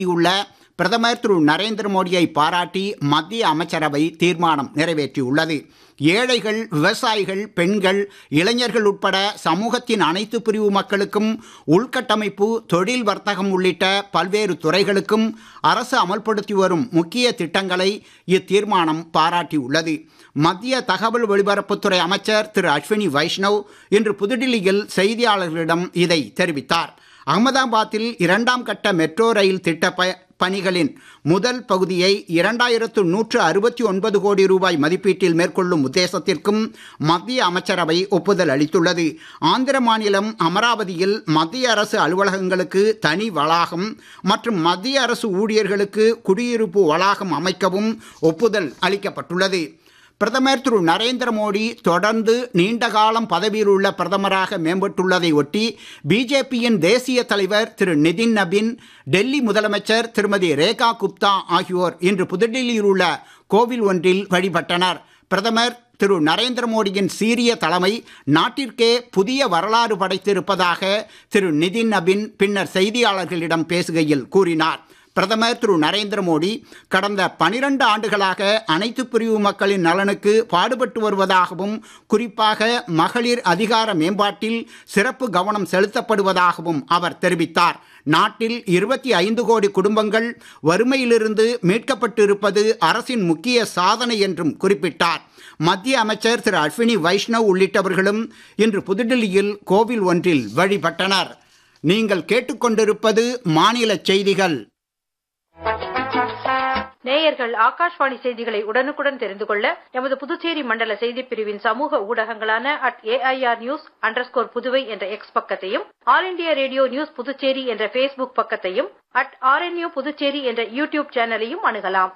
உள்ள பிரதமர் திரு நரேந்திர மோடியை பாராட்டி மத்திய அமைச்சரவை தீர்மானம் நிறைவேற்றியுள்ளது ஏழைகள் விவசாயிகள் பெண்கள் இளைஞர்கள் உட்பட சமூகத்தின் அனைத்து பிரிவு மக்களுக்கும் உள்கட்டமைப்பு தொழில் வர்த்தகம் உள்ளிட்ட பல்வேறு துறைகளுக்கும் அரசு அமல்படுத்தி வரும் முக்கிய திட்டங்களை இத்தீர்மானம் பாராட்டியுள்ளது மத்திய தகவல் ஒலிபரப்புத்துறை அமைச்சர் திரு அஸ்வினி வைஷ்ணவ் இன்று புதுடில்லியில் செய்தியாளர்களிடம் இதை தெரிவித்தார் அகமதாபாத்தில் இரண்டாம் கட்ட மெட்ரோ ரயில் திட்ட ப பணிகளின் முதல் பகுதியை இரண்டாயிரத்து நூற்று அறுபத்தி ஒன்பது கோடி ரூபாய் மதிப்பீட்டில் மேற்கொள்ளும் உத்தேசத்திற்கும் மத்திய அமைச்சரவை ஒப்புதல் அளித்துள்ளது ஆந்திர மாநிலம் அமராவதியில் மத்திய அரசு அலுவலகங்களுக்கு தனி வளாகம் மற்றும் மத்திய அரசு ஊழியர்களுக்கு குடியிருப்பு வளாகம் அமைக்கவும் ஒப்புதல் அளிக்கப்பட்டுள்ளது பிரதமர் திரு நரேந்திர மோடி தொடர்ந்து நீண்ட காலம் பதவியில் உள்ள பிரதமராக மேம்பட்டுள்ளதை ஒட்டி பிஜேபியின் தேசிய தலைவர் திரு நிதின் நபின் டெல்லி முதலமைச்சர் திருமதி ரேகா குப்தா ஆகியோர் இன்று புதுடில்லியில் உள்ள கோவில் ஒன்றில் வழிபட்டனர் பிரதமர் திரு நரேந்திர மோடியின் சீரிய தலைமை நாட்டிற்கே புதிய வரலாறு படைத்திருப்பதாக திரு நிதின் நபின் பின்னர் செய்தியாளர்களிடம் பேசுகையில் கூறினார் பிரதமர் திரு நரேந்திர மோடி கடந்த பனிரெண்டு ஆண்டுகளாக அனைத்து பிரிவு மக்களின் நலனுக்கு பாடுபட்டு வருவதாகவும் குறிப்பாக மகளிர் அதிகார மேம்பாட்டில் சிறப்பு கவனம் செலுத்தப்படுவதாகவும் அவர் தெரிவித்தார் நாட்டில் இருபத்தி ஐந்து கோடி குடும்பங்கள் வறுமையிலிருந்து மீட்கப்பட்டு இருப்பது அரசின் முக்கிய சாதனை என்றும் குறிப்பிட்டார் மத்திய அமைச்சர் திரு அஸ்வினி வைஷ்ணவ் உள்ளிட்டவர்களும் இன்று புதுடில்லியில் கோவில் ஒன்றில் வழிபட்டனர் நீங்கள் கேட்டுக்கொண்டிருப்பது மாநில செய்திகள் நேயர்கள் ஆகாஷ்வாணி செய்திகளை உடனுக்குடன் தெரிந்து கொள்ள எமது புதுச்சேரி மண்டல செய்திப் பிரிவின் சமூக ஊடகங்களான at AIR news underscore Puduvai என்ற எக்ஸ் பக்கத்தையும் All India Radio news Puducherry என்ற ஃபேஸ்புக் பக்கத்தையும் அட் ஆர்என்யூ புதுச்சேரி என்ற யூடியூப் சேனலையும் அணுகலாம்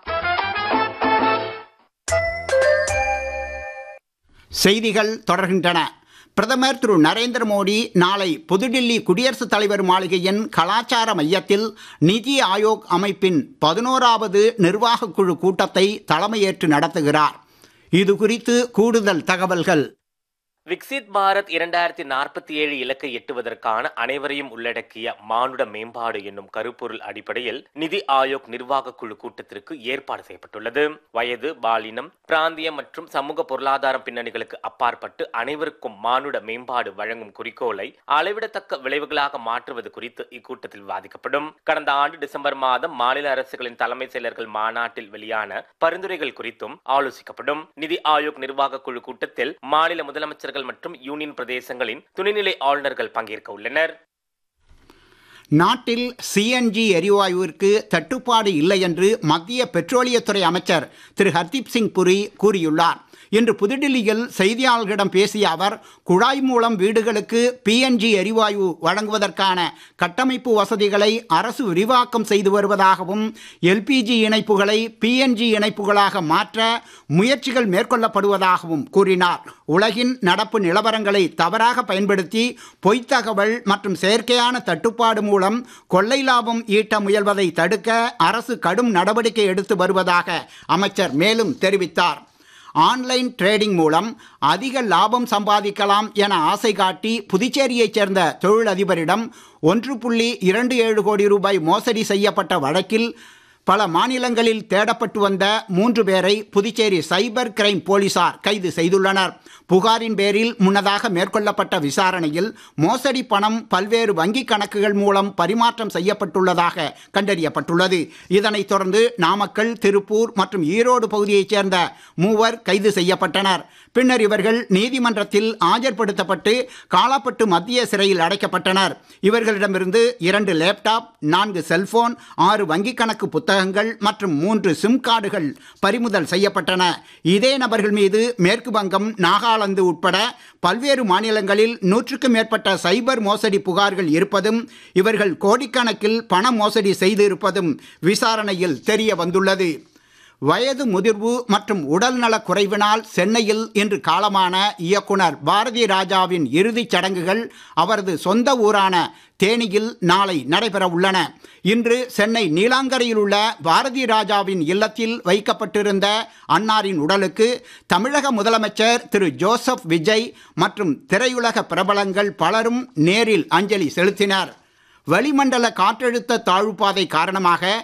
செய்திகள் தொடர்கின்றன பிரதமர் திரு நரேந்திர மோடி நாளை புதுடில்லி குடியரசுத் தலைவர் மாளிகையின் கலாச்சார மையத்தில் நிதி ஆயோக் அமைப்பின் பதினோராவது நிர்வாகக் குழு கூட்டத்தை தலைமையேற்று நடத்துகிறார் இது குறித்து கூடுதல் தகவல்கள் விக்சித் பாரத் இரண்டாயிரத்தி நாற்பத்தி ஏழு இலக்கை எட்டுவதற்கான அனைவரையும் உள்ளடக்கிய மானுட மேம்பாடு என்னும் கருப்பொருள் அடிப்படையில் நிதி ஆயோக் நிர்வாக குழு கூட்டத்திற்கு ஏற்பாடு செய்யப்பட்டுள்ளது வயது பாலினம் பிராந்திய மற்றும் சமூக பொருளாதார பின்னணிகளுக்கு அப்பாற்பட்டு அனைவருக்கும் மானுட மேம்பாடு வழங்கும் குறிக்கோளை அளவிடத்தக்க விளைவுகளாக மாற்றுவது குறித்து இக்கூட்டத்தில் விவாதிக்கப்படும் கடந்த ஆண்டு டிசம்பர் மாதம் மாநில அரசுகளின் தலைமை செயலர்கள் மாநாட்டில் வெளியான பரிந்துரைகள் குறித்தும் ஆலோசிக்கப்படும் நிதி ஆயோக் நிர்வாக குழு கூட்டத்தில் மாநில முதலமைச்சர்கள் அமைச்சர்கள் மற்றும் யூனியன் பிரதேசங்களின் துணைநிலை ஆளுநர்கள் பங்கேற்க உள்ளனர் நாட்டில் சிஎன்ஜி எரிவாயுவிற்கு தட்டுப்பாடு இல்லை என்று மத்திய பெட்ரோலியத்துறை அமைச்சர் திரு ஹர்தீப் சிங் புரி கூறியுள்ளார் இன்று புதுடில்லியில் செய்தியாளர்களிடம் பேசிய அவர் குழாய் மூலம் வீடுகளுக்கு பிஎன்ஜி எரிவாயு வழங்குவதற்கான கட்டமைப்பு வசதிகளை அரசு விரிவாக்கம் செய்து வருவதாகவும் எல்பிஜி இணைப்புகளை பிஎன்ஜி இணைப்புகளாக மாற்ற முயற்சிகள் மேற்கொள்ளப்படுவதாகவும் கூறினார் உலகின் நடப்பு நிலவரங்களை தவறாக பயன்படுத்தி பொய்த்தகவல் மற்றும் செயற்கையான தட்டுப்பாடு மூலம் கொள்ளை லாபம் ஈட்ட முயல்வதை தடுக்க அரசு கடும் நடவடிக்கை எடுத்து வருவதாக அமைச்சர் மேலும் தெரிவித்தார் ஆன்லைன் ட்ரேடிங் மூலம் அதிக லாபம் சம்பாதிக்கலாம் என ஆசை காட்டி புதுச்சேரியைச் சேர்ந்த தொழிலதிபரிடம் ஒன்று புள்ளி இரண்டு ஏழு கோடி ரூபாய் மோசடி செய்யப்பட்ட வழக்கில் பல மாநிலங்களில் தேடப்பட்டு வந்த மூன்று பேரை புதுச்சேரி சைபர் கிரைம் போலீசார் கைது செய்துள்ளனர் புகாரின் பேரில் முன்னதாக மேற்கொள்ளப்பட்ட விசாரணையில் மோசடி பணம் பல்வேறு வங்கிக் கணக்குகள் மூலம் பரிமாற்றம் செய்யப்பட்டுள்ளதாக கண்டறியப்பட்டுள்ளது இதனைத் தொடர்ந்து நாமக்கல் திருப்பூர் மற்றும் ஈரோடு பகுதியைச் சேர்ந்த மூவர் கைது செய்யப்பட்டனர் பின்னர் இவர்கள் நீதிமன்றத்தில் ஆஜர்படுத்தப்பட்டு காலாப்பட்டு மத்திய சிறையில் அடைக்கப்பட்டனர் இவர்களிடமிருந்து இரண்டு லேப்டாப் நான்கு செல்போன் ஆறு வங்கிக் கணக்கு புத்தகங்கள் மற்றும் மூன்று சிம் கார்டுகள் பறிமுதல் செய்யப்பட்டன இதே நபர்கள் மீது மேற்கு வங்கம் நாகாலாந்து உட்பட பல்வேறு மாநிலங்களில் நூற்றுக்கும் மேற்பட்ட சைபர் மோசடி புகார்கள் இருப்பதும் இவர்கள் கோடிக்கணக்கில் பண மோசடி செய்திருப்பதும் விசாரணையில் தெரிய வந்துள்ளது வயது முதிர்வு மற்றும் உடல்நலக் குறைவினால் சென்னையில் இன்று காலமான இயக்குனர் பாரதி ராஜாவின் இறுதிச் சடங்குகள் அவரது சொந்த ஊரான தேனியில் நாளை நடைபெற உள்ளன இன்று சென்னை நீலாங்கரையில் உள்ள பாரதி ராஜாவின் இல்லத்தில் வைக்கப்பட்டிருந்த அன்னாரின் உடலுக்கு தமிழக முதலமைச்சர் திரு ஜோசப் விஜய் மற்றும் திரையுலக பிரபலங்கள் பலரும் நேரில் அஞ்சலி செலுத்தினர் வளிமண்டல காற்றழுத்த தாழ்வுப்பாதை காரணமாக